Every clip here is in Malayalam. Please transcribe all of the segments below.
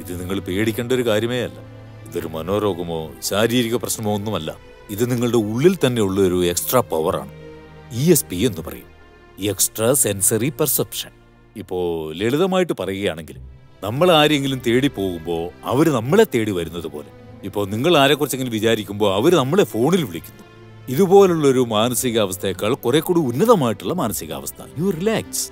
ഇത് നിങ്ങൾ പേടിക്കേണ്ട ഒരു കാര്യമേ അല്ല ഇതൊരു മനോരോഗമോ ശാരീരിക പ്രശ്നമോ ഒന്നുമല്ല ഇത് നിങ്ങളുടെ ഉള്ളിൽ തന്നെയുള്ള ഒരു എക്സ്ട്രാ പവറാണ് ഇ എസ് പി എന്ന് പറയും എക്സ്ട്രാ സെൻസറി പെർസെപ്ഷൻ ഇപ്പോ ലളിതമായിട്ട് പറയുകയാണെങ്കിൽ നമ്മൾ ആരെങ്കിലും തേടി പോകുമ്പോൾ അവർ നമ്മളെ തേടി വരുന്നത് പോലെ ഇപ്പോൾ നിങ്ങൾ ആരെക്കുറിച്ചെങ്കിലും വിചാരിക്കുമ്പോൾ അവർ നമ്മളെ ഫോണിൽ വിളിക്കുന്നു ഇതുപോലുള്ള ഒരു മാനസികാവസ്ഥയേക്കാൾ കുറെ കൂടി ഉന്നതമായിട്ടുള്ള മാനസികാവസ്ഥ യു റിലാക്സ്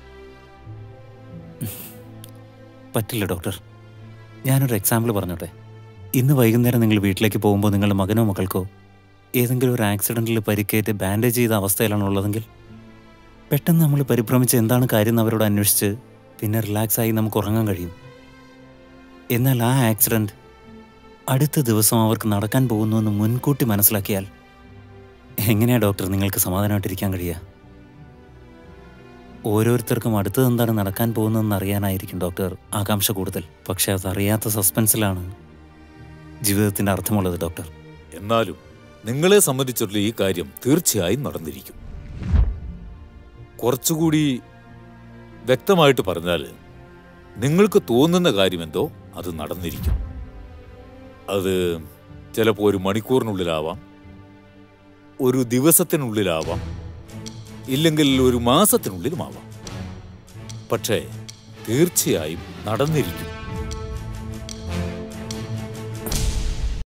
പറ്റില്ല ഡോക്ടർ ഞാനൊരു എക്സാമ്പിൾ പറഞ്ഞോട്ടെ ഇന്ന് വൈകുന്നേരം നിങ്ങൾ വീട്ടിലേക്ക് പോകുമ്പോൾ നിങ്ങളുടെ മകനോ മകൾക്കോ ഏതെങ്കിലും ഒരു ആക്സിഡൻറ്റിൽ പരിക്കേറ്റ് ബാൻഡേജ് ചെയ്ത അവസ്ഥയിലാണ് ഉള്ളതെങ്കിൽ പെട്ടെന്ന് നമ്മൾ പരിഭ്രമിച്ച് എന്താണ് കാര്യം എന്ന് അവരോട് അന്വേഷിച്ച് പിന്നെ റിലാക്സ് ആയി നമുക്ക് ഉറങ്ങാൻ കഴിയും എന്നാൽ ആ ആക്സിഡൻറ്റ് അടുത്ത ദിവസം അവർക്ക് നടക്കാൻ പോകുന്നുവെന്ന് മുൻകൂട്ടി മനസ്സിലാക്കിയാൽ എങ്ങനെയാ ഡോക്ടർ നിങ്ങൾക്ക് സമാധാനമായിട്ടിരിക്കാൻ കഴിയുക ഓരോരുത്തർക്കും അടുത്തത് എന്താണ് നടക്കാൻ പോകുന്നതെന്ന് അറിയാനായിരിക്കും ഡോക്ടർ ആകാംക്ഷ കൂടുതൽ പക്ഷെ അതറിയാത്ത സസ്പെൻസിലാണ് ജീവിതത്തിന്റെ അർത്ഥമുള്ളത് ഡോക്ടർ എന്നാലും നിങ്ങളെ സംബന്ധിച്ചുള്ള ഈ കാര്യം തീർച്ചയായും നടന്നിരിക്കും കുറച്ചുകൂടി വ്യക്തമായിട്ട് പറഞ്ഞാൽ നിങ്ങൾക്ക് തോന്നുന്ന കാര്യമെന്തോ അത് നടന്നിരിക്കും അത് ചിലപ്പോൾ ഒരു മണിക്കൂറിനുള്ളിലാവാം ഒരു ദിവസത്തിനുള്ളിലാവാം ഇല്ലെങ്കിൽ ഒരു മാസത്തിനുള്ളിലുമാവാം പക്ഷേ തീർച്ചയായും നടന്നിരിക്കും